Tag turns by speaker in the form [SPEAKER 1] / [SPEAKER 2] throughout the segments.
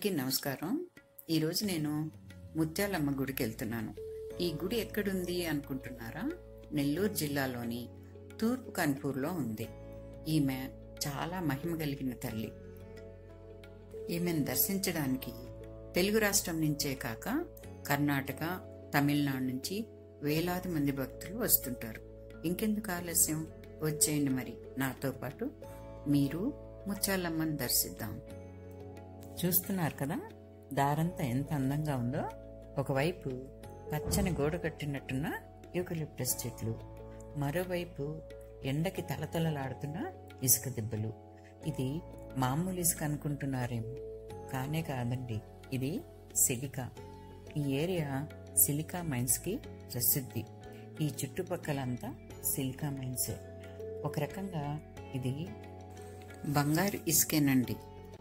[SPEAKER 1] అందరికీ నమస్కారం ఈరోజు నేను ముత్యాలమ్మ గుడికి వెళ్తున్నాను ఈ గుడి ఎక్కడుంది అనుకుంటున్నారా నెల్లూరు జిల్లాలోని తూర్పు కన్పూర్లో ఉంది ఈమె చాలా మహిమ కలిగిన తల్లి ఈమెను దర్శించడానికి తెలుగు రాష్ట్రం నుంచే కాక కర్ణాటక తమిళనాడు నుంచి వేలాది మంది భక్తులు వస్తుంటారు ఇంకెందుకు ఆలస్యం వచ్చేయండి మరి నాతో పాటు మీరు ముత్యాలమ్మని దర్శిద్దాం చూస్తున్నారు కదా దారంతా ఎంత అందంగా ఉందో ఒకవైపు పచ్చని గోడ కట్టినట్టున్న యూకలిప్టస్ చెట్లు మరోవైపు ఎండకి తలతలలాడుతున్న ఇసుక దెబ్బలు ఇది మామూలు ఇసుక అనుకుంటున్నారేమో కానే కాదండి ఇది సిలికా ఈ ఏరియా సిలికా మైన్స్కి ప్రసిద్ధి ఈ చుట్టుపక్కలంతా సిలికా మైన్సే ఒక రకంగా ఇది బంగారు ఇసుకేనండి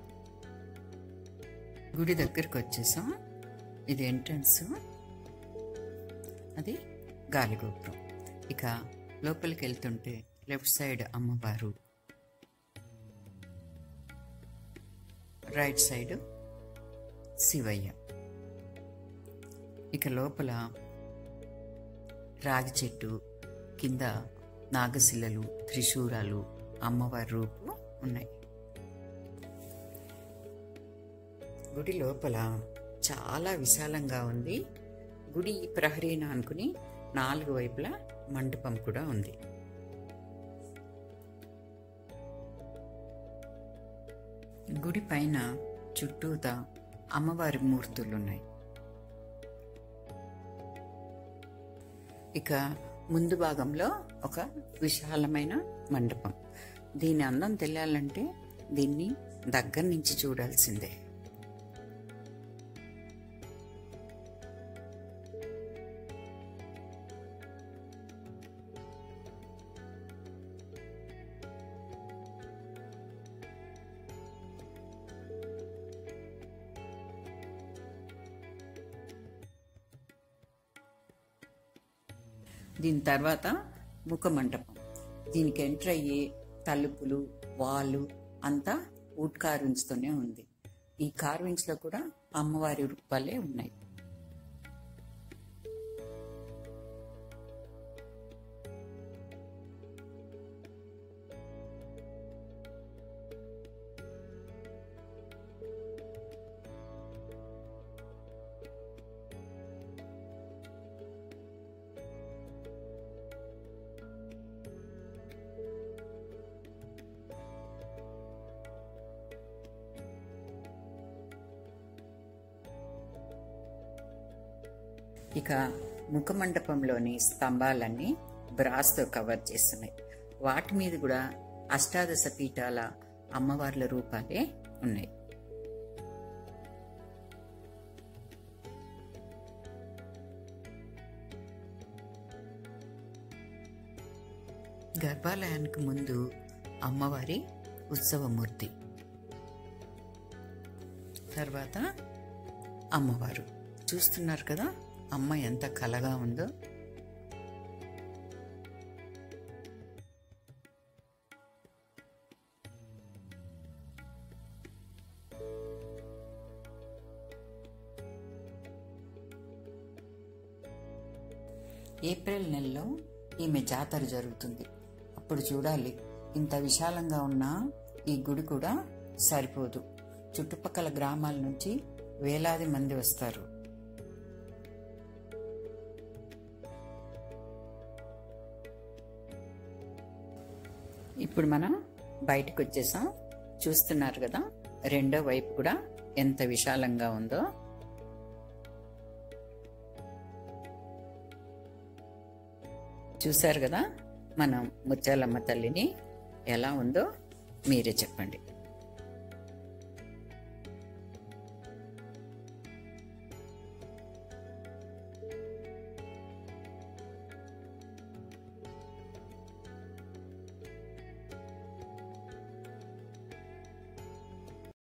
[SPEAKER 1] గుడి దగ్గరికి వచ్చేసాం ఇది ఎంట్రన్స్ అది గాలిగోపురం ఇక లోపలికి వెళ్తుంటే లెఫ్ట్ సైడ్ అమ్మవారు రైట్ సైడ్ శివయ్య ఇక లోపల రాగి చెట్టు కింద నాగశిలలు త్రిశూరాలు అమ్మవారి రూపు ఉన్నాయి గుడి లోపల చాలా విశాలంగా ఉంది గుడి ప్రహరీన అనుకుని నాలుగు వైపులా మండపం కూడా ఉంది గుడి పైన చుట్టూతా అమ్మవారి మూర్తులు ఉన్నాయి ఇక ముందు భాగంలో ఒక విశాలమైన మండపం దీని అందం తెలియాలంటే దీన్ని దగ్గర నుంచి చూడాల్సిందే దీని తర్వాత ముఖ మంటపం దీనికి ఎంటర్ అయ్యే తలుపులు వాళ్ళు అంతా వుడ్ కార్వింగ్స్ తోనే ఉంది ఈ కార్వింగ్స్ లో కూడా అమ్మవారి రూపాలే ఉన్నాయి ఇక ముఖమండపంలోని స్తంభాలన్నీ బ్రాస్తో కవర్ చేస్తున్నాయి వాటి మీద కూడా అష్టాదశ పీఠాల అమ్మవార్ల రూపాలే ఉన్నాయి గర్భాలయానికి ముందు అమ్మవారి ఉత్సవమూర్తి తర్వాత అమ్మవారు చూస్తున్నారు కదా అమ్మ ఎంత కలగా ఉందో ఏప్రిల్ నెలలో ఈమె జాతర జరుగుతుంది అప్పుడు చూడాలి ఇంత విశాలంగా ఉన్న ఈ గుడి కూడా సరిపోదు చుట్టుపక్కల గ్రామాల నుంచి వేలాది మంది వస్తారు ఇప్పుడు మనం బయటకు వచ్చేసాం చూస్తున్నారు కదా రెండో వైపు కూడా ఎంత విశాలంగా ఉందో చూశారు కదా మనం ముత్యాలమ్మ తల్లిని ఎలా ఉందో మీరే చెప్పండి